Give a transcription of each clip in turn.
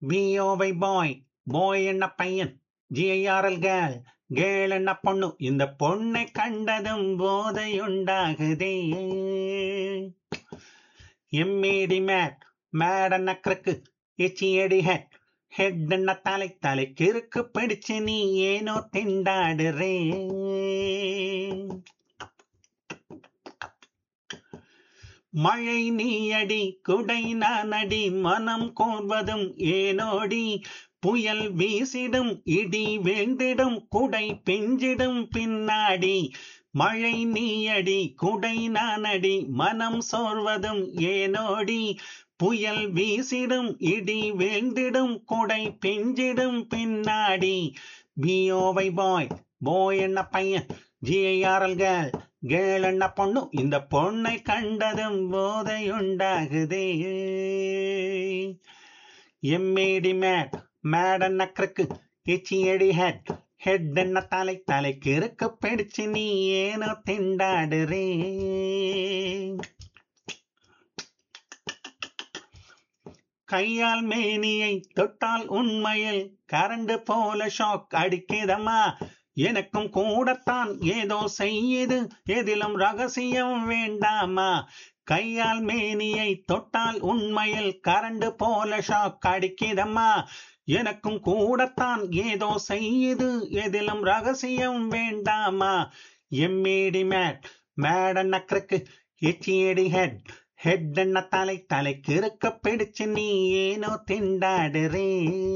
பிஓவை பாய் பாய் என்ன பையன் ஜிஐஆர்எல் கேள் கேள் என்ன பொண்ணு இந்த பொண்ணை கண்டதும் போதையுண்டாகுதே எம்மேடி மேட் மேட் என்ன கிறுக்கு எச்சியடி ஹெட் ஹெட் என்ன தலை தலை கிறுக்கு பிடிச்சு நீ ஏனோ திண்டாடுறே மழை நீயடி குடை நானடி மனம் கோர்வதும் ஏனோடி புயல் வீசிடும் இடி வீழ்ந்திடும் குடை பிஞ்சிடும் பின்னாடி மழை நீயடி குடை நானடி மனம் சோர்வதும் ஏனோடி புயல் வீசிடும் இடி வீழ்ந்திடும் குடை பிஞ்சிடும் பின்னாடி பிஓவை பாய் போய் என்ன பையன் ஜிஐஆர்எல் கேள் கேள் என்ன பொண்ணு இந்த பொண்ணை கண்டதும் போதையுண்டாகுதே எம்மேடி மேட் மேட் என்ன கிறுக்கு எச்சியடி ஹெட் ஹெட் என்ன தலை தலைக்கு இருக்க பிடிச்சு நீ ஏனோ திண்டாடுறே கையால் மேனியை தொட்டால் உண்மையில் கரண்டு போல ஷாக் அடிக்கிறதம்மா எனக்கும் கூடத்தான் ஏதோ செய்யுது எதிலும் ரகசியம் வேண்டாமா கையால் மேனியை தொட்டால் உண்மையில் கரண்டு போல ஷாக் அடிக்கிறதம்மா எனக்கும் கூடத்தான் ஏதோ செய்யுது எதிலும் ரகசியம் வேண்டாமா எம்மேடி மேட் மேட் அண்ணக்கருக்கு எச்சியடி ஹெட் ஹெட் என்ன தலை தலைக்கு இருக்க பிடிச்சு நீ ஏனோ திண்டாடுறே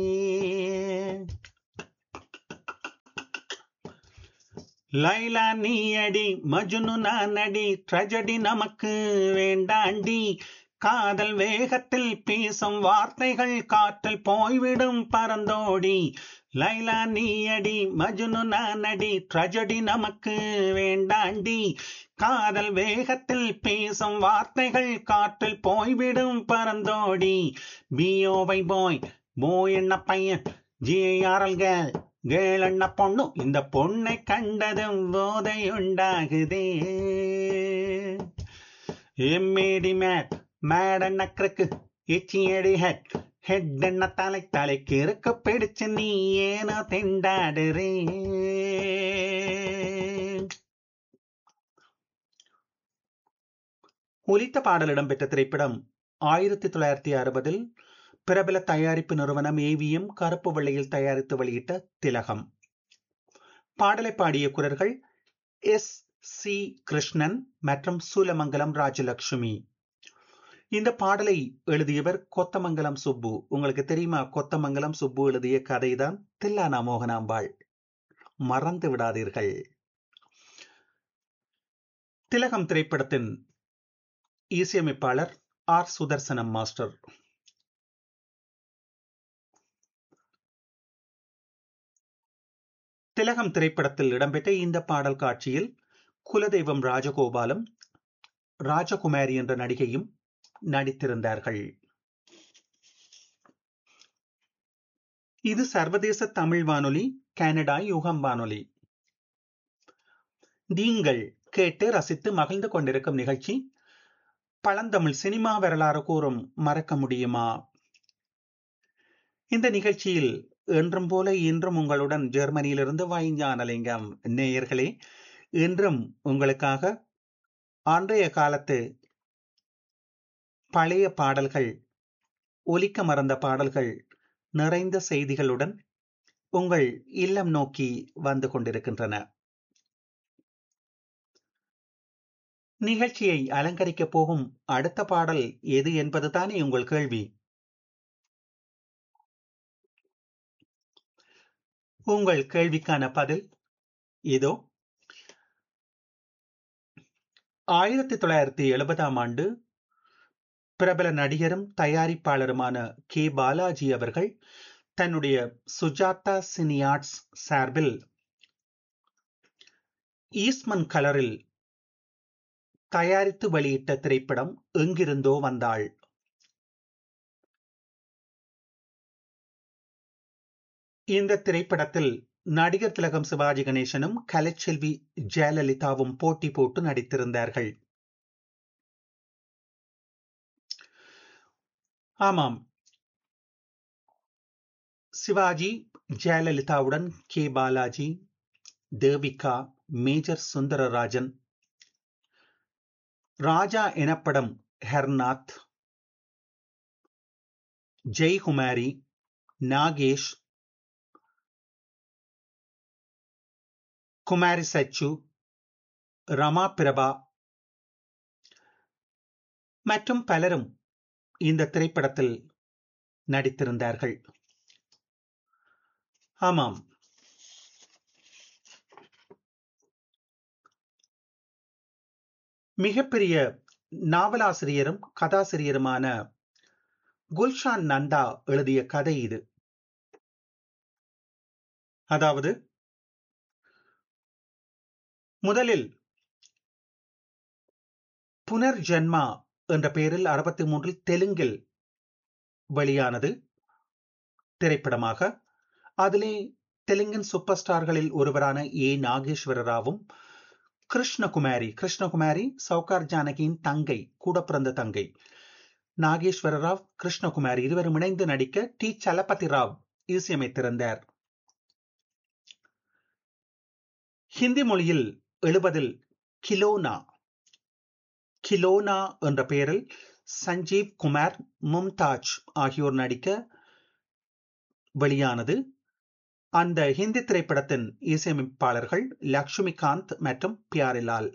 லைலா நீ அடி மஜுனு நான் அடி ட்ரஜடி நமக்கு வேண்டாண்டி காதல் வேகத்தில் பேசும் வார்த்தைகள் காற்றில் போய்விடும் பறந்தோடி லைலா நீ அடி மஜுனு நான் அடி ட்ரஜடி நமக்கு வேண்டாண்டி காதல் வேகத்தில் பேசும் வார்த்தைகள் காற்றில் போய்விடும் பறந்தோடி பிஓவை பாய் போய் என்ன பையன் ஜிஐஆர்எல் கேள் கேள் என்ன பொண்ணு இந்த பொண்ணை கண்டதும் போதை உண்டாகுதே எம்மேடி மேட் மேட் என்ன கிறுக்கு எச்சியடி ஹெட் ஹெட் என்ன தலை தலைக்கு இருக்க பிடிச்சு நீ ஏனோ திண்டாடுறே ஒலித்த பாடல் இடம்பெற்ற திரைப்படம் ஆயிரத்தி தொள்ளாயிரத்தி அறுபதில் பிரபல தயாரிப்பு நிறுவனம் ஏவிஎம் கருப்பு வெள்ளையில் தயாரித்து வெளியிட்ட திலகம் பாடலை பாடிய குரல்கள் எஸ் சி கிருஷ்ணன் மற்றும் சூலமங்கலம் ராஜலட்சுமி இந்த பாடலை எழுதியவர் கொத்தமங்கலம் சுப்பு உங்களுக்கு தெரியுமா கொத்தமங்கலம் சுப்பு எழுதிய கதைதான் தில்லானா மோகனாம்பாள் மறந்து விடாதீர்கள் திலகம் திரைப்படத்தின் இசையமைப்பாளர் ஆர் சுதர்சனம் மாஸ்டர் திலகம் திரைப்படத்தில் இடம்பெற்ற இந்த பாடல் காட்சியில் குலதெய்வம் ராஜகோபாலும் ராஜகுமாரி என்ற நடிகையும் நடித்திருந்தார்கள் இது சர்வதேச தமிழ் வானொலி கனடா யுகம் வானொலி நீங்கள் கேட்டு ரசித்து மகிழ்ந்து கொண்டிருக்கும் நிகழ்ச்சி பழந்தமிழ் சினிமா வரலாறு கூறும் மறக்க முடியுமா இந்த நிகழ்ச்சியில் என்றும் போல இன்றும் உங்களுடன் ஜெர்மனியிலிருந்து வைஞானலிங்கம் நேயர்களே இன்றும் உங்களுக்காக அன்றைய காலத்து பழைய பாடல்கள் ஒலிக்க மறந்த பாடல்கள் நிறைந்த செய்திகளுடன் உங்கள் இல்லம் நோக்கி வந்து கொண்டிருக்கின்றன நிகழ்ச்சியை அலங்கரிக்க போகும் அடுத்த பாடல் எது என்பதுதானே உங்கள் கேள்வி உங்கள் கேள்விக்கான பதில் இதோ ஆயிரத்தி தொள்ளாயிரத்தி எழுபதாம் ஆண்டு பிரபல நடிகரும் தயாரிப்பாளருமான கே பாலாஜி அவர்கள் தன்னுடைய சுஜாதா சினியார்ட்ஸ் சார்பில் ஈஸ்மன் கலரில் தயாரித்து வெளியிட்ட திரைப்படம் எங்கிருந்தோ வந்தாள் இந்த திரைப்படத்தில் நடிகர் திலகம் சிவாஜி கணேசனும் கலைச்செல்வி ஜெயலலிதாவும் போட்டி போட்டு நடித்திருந்தார்கள் ஆமாம் சிவாஜி ஜெயலலிதாவுடன் கே பாலாஜி தேவிகா மேஜர் சுந்தரராஜன் ராஜா எனப்படும் ஹெர்நாத் ஜெய்குமாரி நாகேஷ் குமாரி சச்சு ரமா பிரபா மற்றும் பலரும் இந்த திரைப்படத்தில் நடித்திருந்தார்கள் ஆமாம் மிகப்பெரிய நாவலாசிரியரும் கதாசிரியருமான குல்ஷான் நந்தா எழுதிய கதை இது அதாவது முதலில் புனர்ஜென்மா என்ற பெயரில் அறுபத்தி மூன்றில் தெலுங்கில் வெளியானது திரைப்படமாக அதிலே தெலுங்கின் சூப்பர் ஸ்டார்களில் ஒருவரான ஏ நாகேஸ்வர ராவும் கிருஷ்ணகுமாரி கிருஷ்ணகுமாரி சவுகார் ஜானகியின் தங்கை கூட பிறந்த தங்கை நாகேஸ்வர ராவ் கிருஷ்ணகுமாரி இருவரும் இணைந்து நடிக்க டி சலபதி ராவ் இசையமைத்திருந்தார் ஹிந்தி மொழியில் எழுபதில் கிலோனா கிலோனா என்ற பெயரில் சஞ்சீவ் குமார் மும்தாஜ் ஆகியோர் நடிக்க வெளியானது அந்த ஹிந்தி திரைப்படத்தின் இசையமைப்பாளர்கள் லக்ஷ்மிகாந்த் மற்றும் பியாரிலால்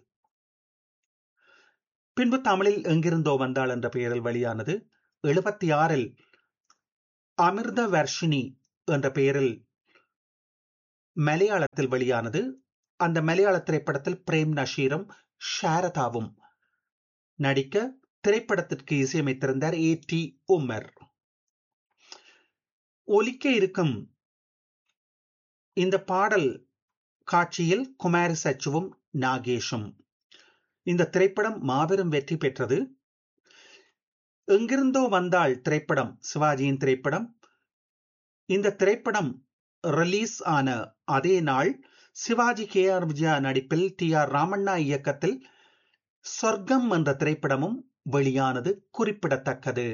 பின்பு தமிழில் எங்கிருந்தோ வந்தாள் என்ற பெயரில் வெளியானது எழுபத்தி ஆறில் அமிர்த வர்ஷினி என்ற பெயரில் மலையாளத்தில் வெளியானது அந்த மலையாள திரைப்படத்தில் பிரேம் நஷீரும் ஷாரதாவும் நடிக்க திரைப்படத்திற்கு இசையமைத்திருந்தார் ஏ டி உமர் ஒலிக்க இருக்கும் இந்த பாடல் காட்சியில் குமாரி சச்சுவும் நாகேஷும் இந்த திரைப்படம் மாபெரும் வெற்றி பெற்றது எங்கிருந்தோ வந்தாள் திரைப்படம் சிவாஜியின் திரைப்படம் இந்த திரைப்படம் ரிலீஸ் ஆன அதே நாள் சிவாஜி கே ஆர் விஜயா நடிப்பில் டி ஆர் ராமண்ணா இயக்கத்தில் சொர்க்கம் என்ற திரைப்படமும் வெளியானது குறிப்பிடத்தக்கது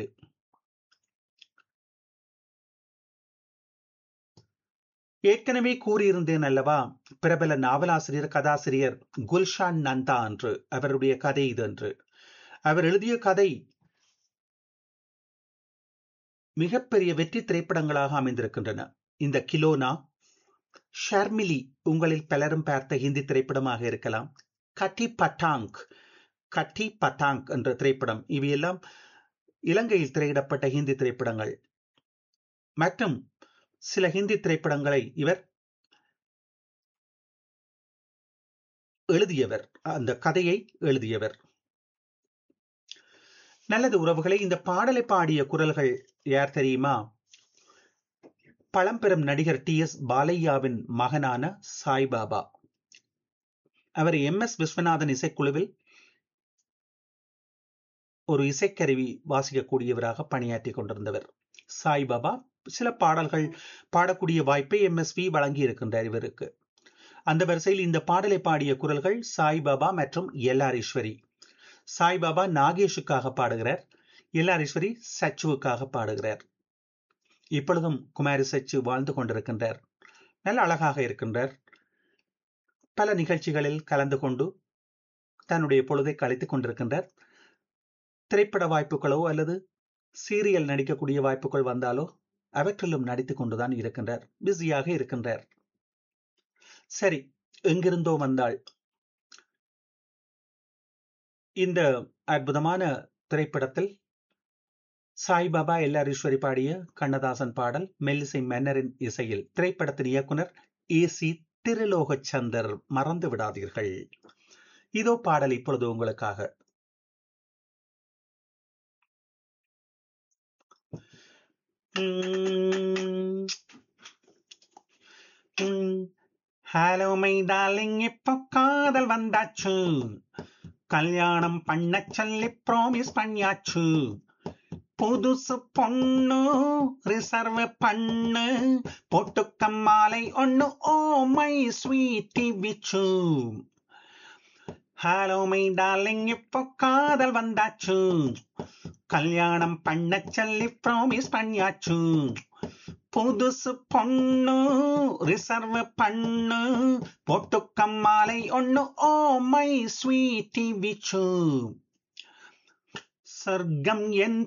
ஏற்கனவே கூறியிருந்தேன் அல்லவா பிரபல நாவலாசிரியர் கதாசிரியர் குல்ஷான் நந்தா என்று அவருடைய கதை இது என்று அவர் எழுதிய கதை மிகப்பெரிய வெற்றி திரைப்படங்களாக அமைந்திருக்கின்றன இந்த கிலோனா ஷர்மிலி உங்களில் பலரும் பார்த்த ஹிந்தி திரைப்படமாக இருக்கலாம் கட்டி பட்டாங்க் கட்டி பட்டாங்க் என்ற திரைப்படம் இவையெல்லாம் இலங்கையில் திரையிடப்பட்ட ஹிந்தி திரைப்படங்கள் மற்றும் சில ஹிந்தி திரைப்படங்களை இவர் எழுதியவர் அந்த கதையை எழுதியவர் நல்லது உறவுகளை இந்த பாடலை பாடிய குரல்கள் யார் தெரியுமா பழம்பெரும் நடிகர் டி எஸ் பாலையாவின் மகனான சாய்பாபா அவர் எம் எஸ் விஸ்வநாதன் இசைக்குழுவில் ஒரு இசைக்கருவி வாசிக்கக்கூடியவராக பணியாற்றி கொண்டிருந்தவர் சாய்பாபா சில பாடல்கள் பாடக்கூடிய வாய்ப்பை எம் எஸ் வி வழங்கி இருக்கின்றார் இவருக்கு அந்த வரிசையில் இந்த பாடலை பாடிய குரல்கள் சாய்பாபா மற்றும் எல்ஆர் ஈஸ்வரி சாய்பாபா நாகேஷுக்காக பாடுகிறார் எல்ஆர் ஈஸ்வரி சச்சுவுக்காக பாடுகிறார் இப்பொழுதும் குமாரி சச்சு வாழ்ந்து கொண்டிருக்கின்றார் நல்ல அழகாக இருக்கின்றார் பல நிகழ்ச்சிகளில் கலந்து கொண்டு தன்னுடைய பொழுதை கழித்துக் கொண்டிருக்கின்றார் திரைப்பட வாய்ப்புகளோ அல்லது சீரியல் நடிக்கக்கூடிய வாய்ப்புகள் வந்தாலோ அவற்றிலும் நடித்துக் கொண்டுதான் இருக்கின்றார் பிஸியாக இருக்கின்றார் சரி எங்கிருந்தோ வந்தாள் இந்த அற்புதமான திரைப்படத்தில் சாய்பாபா எல்ஆர் ஈஸ்வரி பாடிய கண்ணதாசன் பாடல் மெல்லிசை மன்னரின் இசையில் திரைப்படத்தின் இயக்குனர் ஏ சி திருலோகச்சந்தர் மறந்து விடாதீர்கள் இதோ பாடல் இப்பொழுது உங்களுக்காக ஹலோ மை டார்லிங் இப்போ காதல் வந்தாச்சு கல்யாணம் பண்ண சொல்லி ப்ராமிஸ் பண்ணியாச்சு புதுசு பொண்ணு ரிசர்வ் பண்ணு பொட்டுக்க மாலை ஒண்ணு ஓ மை ஸ்வீட்டி விச்சு ஹலோ மை டார்லிங் இப்போ காதல் வந்தாச்சு கல்யாணம் பண்ண சொல்லி ப்ராமிஸ் பண்ணியாச்சு புதுசு பொண்ணு ரிசர்வ் பண்ணு பொட்டுக்கம்மாலை ஒண்ணு ஓ மை ஸ்வீட்டி விச்சு சொர்க்கம் என்